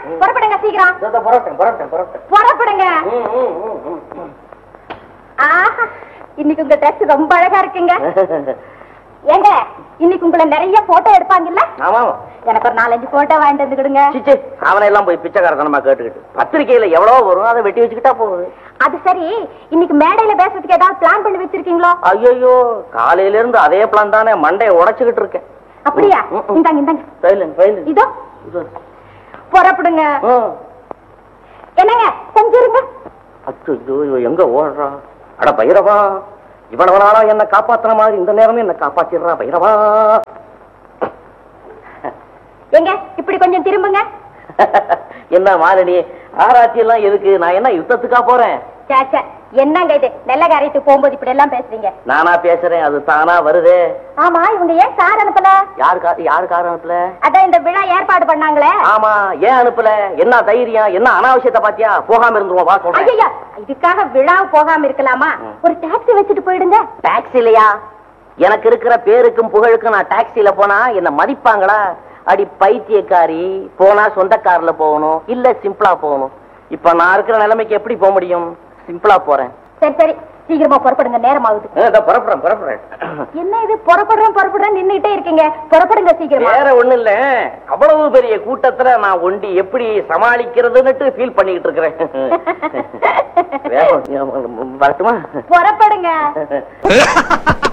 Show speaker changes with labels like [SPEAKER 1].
[SPEAKER 1] புறப்படுங்க சீக்கிரம்
[SPEAKER 2] இதோ புறப்பட்டேன் புறப்பட்டேன் புறப்பட்டேன்
[SPEAKER 1] புறப்படுங்க
[SPEAKER 2] ம், ம், ம், ம், ம்.
[SPEAKER 1] ஆஹா இன்னைக்கு உங்க ட்ரெஸ் ரொம்ப அழகா இருக்குங்க ஏங்க இன்னைக்கு உங்களை நிறைய போட்டோ எடுப்பாங்கல்ல
[SPEAKER 2] ஆமா
[SPEAKER 1] எனக்கு ஒரு நாலஞ்சு போட்டோ வாங்கிட்டு வந்துக்கிடுங்க
[SPEAKER 2] சிச்சே அவனை எல்லாம் போய் பிச்சைக்காரத்தனமா கேட்டுக்கிட்டு பத்திரிக்கையில எவ்வளவு வரும் அதை வெட்டி வச்சுக்கிட்டா போகுது
[SPEAKER 1] அது சரி இன்னைக்கு மேடையில பேசுறதுக்கு ஏதாவது பிளான் பண்ணி வச்சிருக்கீங்களோ
[SPEAKER 2] ஐயோ காலையில இருந்து அதே பிளான் தானே மண்டையை உடைச்சுக்கிட்டு இருக்கேன்
[SPEAKER 1] அப்படியா
[SPEAKER 2] ம், ம்.
[SPEAKER 1] இந்தாங்க இந்தாங்க
[SPEAKER 2] சைலன் சைலன்
[SPEAKER 1] இதோ புறப்படுங்க என்னங்க கொஞ்சம் இருங்க
[SPEAKER 2] அச்சோ எங்க ஓடுறான் அட பைரவா இவ்வளவு நாளா என்ன காப்பாத்துன மாதிரி இந்த நேரமே என்ன காப்பாத்திடுறா பைரவா
[SPEAKER 1] எங்க இப்படி கொஞ்சம் திரும்புங்க
[SPEAKER 2] என்ன மாலினி ஆராய்ச்சி எல்லாம் எதுக்கு நான் என்ன யுத்தத்துக்கா போறேன்
[SPEAKER 1] சே, சே, என்னங்க இது நெல்ல காரியத்துக்கு போகும்போது இப்படி எல்லாம் பேசுறீங்க
[SPEAKER 2] நானா பேசுறேன் அது தானா வருதே
[SPEAKER 1] ஆமா இவங்க ஏன் சார் அனுப்பல
[SPEAKER 2] யாரு கா யாரு காரணம் அனுப்பல
[SPEAKER 1] அதான் இந்த விழா ஏற்பாடு பண்ணாங்களே
[SPEAKER 2] ஆமா ஏன் அனுப்பல என்ன தைரியம் என்ன அனாவசியத்தை பாத்தியா போகாம இருந்துருவோம் வா சொல்றேன்
[SPEAKER 1] ஐயா இதுக்காக விழா போகாம இருக்கலாமா
[SPEAKER 2] ம்.
[SPEAKER 1] ஒரு டாக்ஸி வச்சுட்டு போயிடுங்க
[SPEAKER 2] டாக்ஸிலையா எனக்கு இருக்கிற பேருக்கும் புகழுக்கும் நான் டாக்ஸில போனா என்ன மதிப்பாங்களா அடி பைத்தியக்காரி போனா சொந்த கார்ல போகணும் இல்ல சிம்பிளா போகணும் இப்ப நான் இருக்கிற நிலைமைக்கு எப்படி போக முடியும் சிம்பிளா போறேன்
[SPEAKER 1] சரி சரி சீக்கிரமா புறப்படுங்க நேரம் ஆகுது
[SPEAKER 2] புறப்படுறேன் புறப்படுறேன்
[SPEAKER 1] என்ன இது புறப்படுறேன் புறப்படுறேன் நின்னுட்டே இருக்கீங்க புறப்படுங்க சீக்கிரமா
[SPEAKER 2] வேற ஒண்ணு இல்ல அவ்வளவு பெரிய கூட்டத்துல நான் ஒண்டி எப்படி சமாளிக்கிறதுன்னுட்டு ஃபீல் பண்ணிக்கிட்டு இருக்கிறேன் வேற- வரட்டுமா
[SPEAKER 1] புறப்படுங்க